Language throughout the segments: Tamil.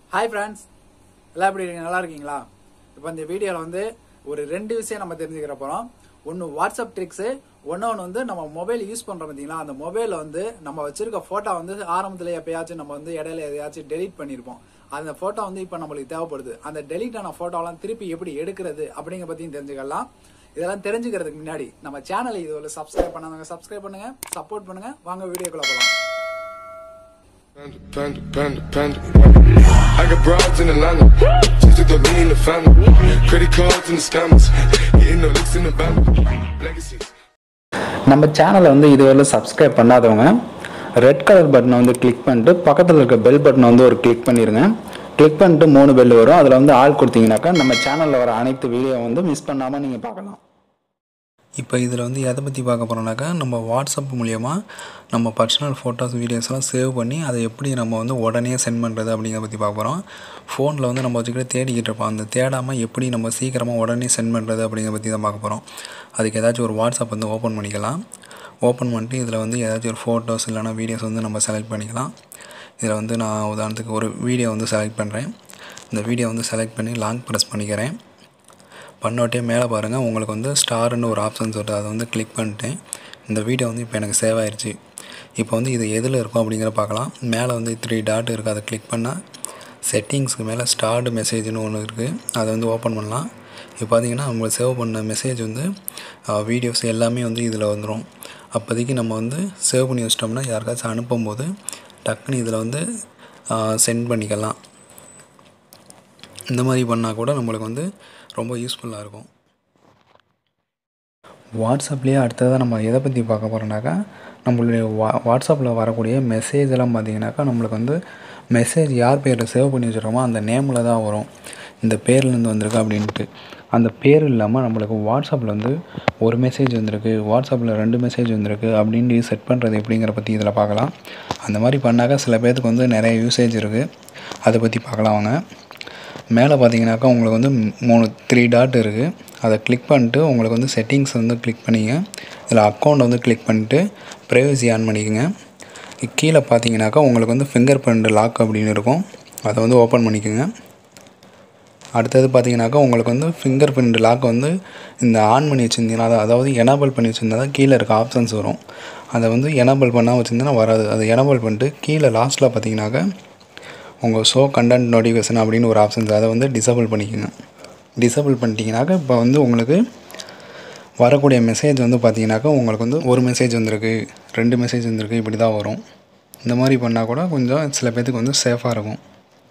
ஹாய் ஃப்ரெண்ட்ஸ் எல்லாம் எப்படி இருக்கீங்க நல்லா இருக்கீங்களா இப்போ இந்த வீடியோவில் வந்து ஒரு ரெண்டு விஷயம் நம்ம தெரிஞ்சுக்கிற போகிறோம் ஒன்று வாட்ஸ்அப் ட்ரிக்ஸு ஒன்று வந்து நம்ம மொபைல் யூஸ் பண்ணுறோம் பார்த்தீங்களா அந்த மொபைலில் வந்து நம்ம வச்சிருக்க ஃபோட்டோ வந்து ஆரம்பத்தில் எப்பயாச்சும் நம்ம வந்து இடையில எதையாச்சும் டெலீட் பண்ணியிருப்போம் அந்த ஃபோட்டோ வந்து இப்போ நம்மளுக்கு தேவைப்படுது அந்த டெலீட் ஆன ஃபோட்டோலாம் திருப்பி எப்படி எடுக்கிறது அப்படிங்கிற பற்றியும் தெரிஞ்சுக்கலாம் இதெல்லாம் தெரிஞ்சுக்கிறதுக்கு முன்னாடி நம்ம சேனலை இதுவரை சப்ஸ்கிரைப் பண்ணாதவங்க சப்ஸ்கிரைப் பண்ணுங்க சப்போர்ட் பண்ணுங்க வாங்க வீடியோக்குள்ள போகலாம் Panda, panda, panda, panda. I got broads in Atlanta. Just to throw me in the family. Credit cards and the scammers. Getting no licks in the band. Legacies. நம்ம சேனலை வந்து இதுவரை சப்ஸ்கிரைப் பண்ணாதவங்க ரெட் கலர் பட்டனை வந்து கிளிக் பண்ணிட்டு பக்கத்தில் இருக்க பெல் பட்டனை வந்து ஒரு கிளிக் பண்ணிடுங்க கிளிக் பண்ணிட்டு மூணு பெல் வரும் அதில் வந்து ஆள் கொடுத்தீங்கன்னாக்கா நம்ம சேனலில் வர அனைத்து வீடியோ வந்து மிஸ் பண்ணாமல் நீங்கள் பார்க்கலாம் இப்போ இதில் வந்து எதை பற்றி பார்க்க போகிறோம்னாக்கா நம்ம வாட்ஸ்அப் மூலியமாக நம்ம பர்சனல் ஃபோட்டோஸ் வீடியோஸ்லாம் சேவ் பண்ணி அதை எப்படி நம்ம வந்து உடனே சென்ட் பண்ணுறது அப்படிங்கிறத பற்றி பார்க்க போகிறோம் ஃபோனில் வந்து நம்ம வச்சுக்கிட்டு தேடிக்கிட்டு இருப்போம் அந்த தேடாமல் எப்படி நம்ம சீக்கிரமாக உடனே சென்ட் பண்ணுறது அப்படிங்கிறத பற்றி தான் பார்க்க போகிறோம் அதுக்கு ஏதாச்சும் ஒரு வாட்ஸ்அப் வந்து ஓப்பன் பண்ணிக்கலாம் ஓப்பன் பண்ணிட்டு இதில் வந்து ஏதாச்சும் ஒரு ஃபோட்டோஸ் இல்லைனா வீடியோஸ் வந்து நம்ம செலக்ட் பண்ணிக்கலாம் இதில் வந்து நான் உதாரணத்துக்கு ஒரு வீடியோ வந்து செலக்ட் பண்ணுறேன் இந்த வீடியோ வந்து செலக்ட் பண்ணி லாங் ப்ரெஸ் பண்ணிக்கிறேன் பண்ணோட்டே மேலே பாருங்கள் உங்களுக்கு வந்து ஸ்டார்னு ஒரு ஆப்ஷன் சொல்லிட்டு அதை வந்து கிளிக் பண்ணிட்டேன் இந்த வீடியோ வந்து இப்போ எனக்கு சேவ் ஆயிடுச்சு இப்போ வந்து இது எதில் இருக்கும் அப்படிங்கிற பார்க்கலாம் மேலே வந்து த்ரீ டாட் இருக்குது அதை கிளிக் பண்ணால் செட்டிங்ஸ்க்கு மேலே ஸ்டார்டு மெசேஜ்னு ஒன்று இருக்குது அதை வந்து ஓப்பன் பண்ணலாம் இப்போ பார்த்தீங்கன்னா நம்ம சேவ் பண்ண மெசேஜ் வந்து வீடியோஸ் எல்லாமே வந்து இதில் வந்துடும் அப்போதைக்கு நம்ம வந்து சேவ் பண்ணி வச்சிட்டோம்னா யாருக்காச்சும் அனுப்பும்போது டக்குன்னு இதில் வந்து சென்ட் பண்ணிக்கலாம் இந்த மாதிரி பண்ணால் கூட நம்மளுக்கு வந்து ரொம்ப யூஸ்ஃபுல்லாக இருக்கும் வாட்ஸ்அப்லேயே அடுத்ததாக நம்ம எதை பற்றி பார்க்க போகிறோம்னாக்கா நம்மளுடைய வா வாட்ஸ்அப்பில் வரக்கூடிய மெசேஜ் எல்லாம் பார்த்தீங்கன்னாக்கா நம்மளுக்கு வந்து மெசேஜ் யார் பேரில் சேவ் பண்ணி வச்சுருக்கோமோ அந்த நேமில் தான் வரும் இந்த பேர்லேருந்து வந்திருக்கு அப்படின்ட்டு அந்த பேர் இல்லாமல் நம்மளுக்கு வாட்ஸ்அப்பில் வந்து ஒரு மெசேஜ் வந்திருக்கு வாட்ஸ்அப்பில் ரெண்டு மெசேஜ் வந்திருக்கு அப்படின்ட்டு செட் பண்ணுறது எப்படிங்கிற பற்றி இதில் பார்க்கலாம் அந்த மாதிரி பண்ணாக்கா சில பேர்த்துக்கு வந்து நிறைய யூசேஜ் இருக்குது அதை பற்றி பார்க்கலாம் வாங்க மேலே பார்த்தீங்கன்னாக்கா உங்களுக்கு வந்து மூணு த்ரீ டாட் இருக்குது அதை கிளிக் பண்ணிட்டு உங்களுக்கு வந்து செட்டிங்ஸ் வந்து கிளிக் பண்ணிங்க இதில் அக்கௌண்ட் வந்து கிளிக் பண்ணிட்டு ப்ரைவசி ஆன் பண்ணிக்கோங்க கீழே பார்த்தீங்கன்னாக்கா உங்களுக்கு வந்து ஃபிங்கர் பிரிண்ட் லாக் அப்படின்னு இருக்கும் அதை வந்து ஓப்பன் பண்ணிக்கோங்க அடுத்தது பார்த்தீங்கன்னாக்கா உங்களுக்கு வந்து ஃபிங்கர் பிரிண்ட் லாக் வந்து இந்த ஆன் பண்ணி வச்சுருந்தீங்கன்னா அதை அதாவது எனேபிள் பண்ணி வச்சுருந்தா தான் கீழே இருக்க ஆப்ஷன்ஸ் வரும் அதை வந்து எனேபிள் பண்ணால் வச்சுருந்தா வராது அதை எனேபிள் பண்ணிட்டு கீழே லாஸ்ட்டில் பார்த்தீங்கன்னாக்கா உங்கள் ஷோ கண்டென்ட் நோட்டிஃபிகேஷன் அப்படின்னு ஒரு ஆப்ஷன்ஸ் அதை வந்து டிசபிள் பண்ணிக்கோங்க டிசபிள் பண்ணிட்டீங்கனாக்கா இப்போ வந்து உங்களுக்கு வரக்கூடிய மெசேஜ் வந்து பார்த்தீங்கன்னாக்கா உங்களுக்கு வந்து ஒரு மெசேஜ் வந்திருக்கு ரெண்டு மெசேஜ் வந்திருக்கு இப்படி தான் வரும் இந்த மாதிரி பண்ணால் கூட கொஞ்சம் சில பேர்த்துக்கு வந்து சேஃபாக இருக்கும்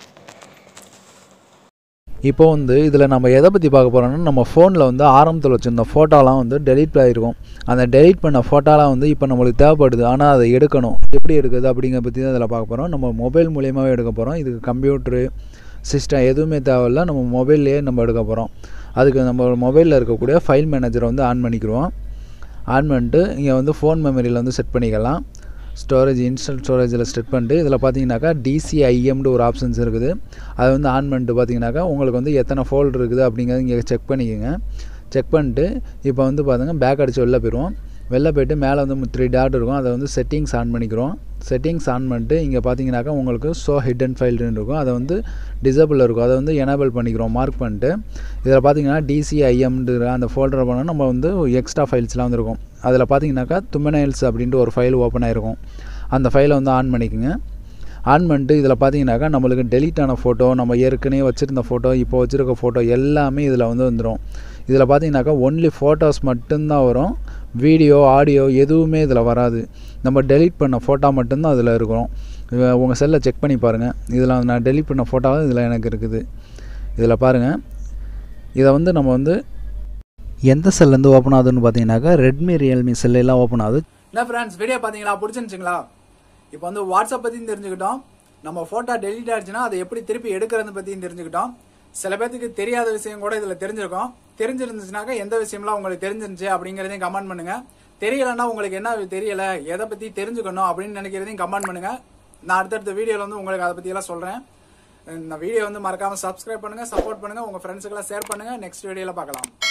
இப்போ வந்து இதில் நம்ம எதை பற்றி பார்க்க போகிறோம்னா நம்ம ஃபோனில் வந்து ஆரம்பத்தில் வச்சுருந்த ஃபோட்டோலாம் வந்து டெலீட் ஆகிருக்கும் அந்த டெலீட் பண்ண ஃபோட்டோலாம் வந்து இப்போ நம்மளுக்கு தேவைப்படுது ஆனால் அதை எடுக்கணும் எப்படி எடுக்குது அப்படிங்கிற பற்றி தான் இதில் பார்க்க போகிறோம் நம்ம மொபைல் மூலியமாகவே எடுக்க போகிறோம் இதுக்கு கம்ப்யூட்ரு சிஸ்டம் எதுவுமே தேவையில்ல நம்ம மொபைல்லையே நம்ம எடுக்க போகிறோம் அதுக்கு நம்ம மொபைலில் இருக்கக்கூடிய ஃபைல் மேனேஜரை வந்து ஆன் பண்ணிக்கிறோம் ஆன் பண்ணிட்டு இங்கே வந்து ஃபோன் மெமரியில் வந்து செட் பண்ணிக்கலாம் ஸ்டோரேஜ் இன்ஸ்டல் ஸ்டோரேஜில் செட் பண்ணிட்டு இதில் பார்த்தீங்கன்னாக்கா டிசிஐஎம்னு ஒரு ஆப்ஷன்ஸ் இருக்குது அதை வந்து ஆன் பண்ணிட்டு பார்த்தீங்கன்னாக்கா உங்களுக்கு வந்து எத்தனை ஃபோல்டர் இருக்குது அப்படிங்கிறத இங்கே செக் பண்ணிக்கோங்க செக் பண்ணிட்டு இப்போ வந்து பாருங்க பேக் அடித்து வெளில போயிடுவோம் வெளில போயிட்டு மேலே வந்து த்ரீ டாட் இருக்கும் அதை வந்து செட்டிங்ஸ் ஆன் பண்ணிக்கிறோம் செட்டிங்ஸ் ஆன் பண்ணிட்டு இங்கே பார்த்தீங்கன்னாக்கா உங்களுக்கு ஷோ ஹிட் அண்ட் ஃபைல்னு இருக்கும் அதை வந்து டிசபிள் இருக்கும் அதை வந்து எனேபிள் பண்ணிக்கிறோம் மார்க் பண்ணிட்டு இதில் பார்த்தீங்கன்னா டிசிஐஎம்ன்ற அந்த ஃபோல்டரை பண்ணால் நம்ம வந்து எக்ஸ்ட்ரா ஃபைல்ஸ்லாம் வந்துருக்கும் அதில் பார்த்தீங்கன்னாக்கா தும்மனைல்ஸ் அப்படின்ட்டு ஒரு ஃபைல் ஓப்பன் ஆகிருக்கும் அந்த ஃபைலை வந்து ஆன் பண்ணிக்கோங்க ஆன் பண்ணிட்டு இதில் பார்த்தீங்கன்னாக்கா நம்மளுக்கு டெலீட் ஆன ஃபோட்டோ நம்ம ஏற்கனவே வச்சுருந்த ஃபோட்டோ இப்போ வச்சுருக்க ஃபோட்டோ எல்லாமே இதில் வந்து வந்துடும் இதில் பார்த்தீங்கன்னாக்கா ஒன்லி ஃபோட்டோஸ் மட்டும்தான் வரும் வீடியோ ஆடியோ எதுவுமே இதில் வராது நம்ம டெலீட் பண்ண ஃபோட்டோ மட்டும்தான் அதில் இருக்கும் உங்கள் செல்லை செக் பண்ணி பாருங்கள் இதில் நான் டெலீட் பண்ண ஃபோட்டோவும் இதில் எனக்கு இருக்குது இதில் பாருங்கள் இதை வந்து நம்ம வந்து எந்த செல்லேருந்து ஓப்பன் ஆகுதுன்னு பார்த்தீங்கன்னாக்கா ரெட்மி ரியல்மி செல்லெல்லாம் ஓப்பன் ஆகுது என்ன ஃப்ரெண்ட்ஸ் வீடியோ பார்த்தீங்களா பிடிச்சிருந்துச்சுங்களா இப்போ வந்து வாட்ஸ்அப் பற்றியும் தெரிஞ்சுக்கிட்டோம் நம்ம ஃபோட்டோ டெலிட் ஆயிடுச்சுன்னா அதை எப்படி திருப்பி எடுக்கிறது பற்றியும் தெரிஞ்சுக்கிட்டோம் சில பேர்த்துக்கு தெரியாத விஷயம் கூட இதில் தெரிஞ்சிருக்கும் தெரிஞ்சிருந்துச்சுனாக்கா எந்த விஷயம்லாம் உங்களுக்கு தெரிஞ்சிருந்துச்சு அப்படிங்கிறதையும் கமெண்ட் பண்ணுங்க தெரியலன்னா உங்களுக்கு என்ன தெரியல எதை பற்றி தெரிஞ்சுக்கணும் அப்படின்னு நினைக்கிறதையும் கமெண்ட் பண்ணுங்க நான் அடுத்தடுத்த வீடியோவில் வந்து உங்களுக்கு அதை பற்றியெல்லாம் சொல்கிறேன் இந்த வீடியோ வந்து மறக்காமல் சப்ஸ்கிரைப் பண்ணுங்க சப்போர்ட் பண்ணுங்க உங்கள் ஃப்ரெண்ட்ஸுக்கெல்லாம் ஷேர் பண்ணுங்க நெக்ஸ்ட் வீடியோவில் பார்க்கலாம்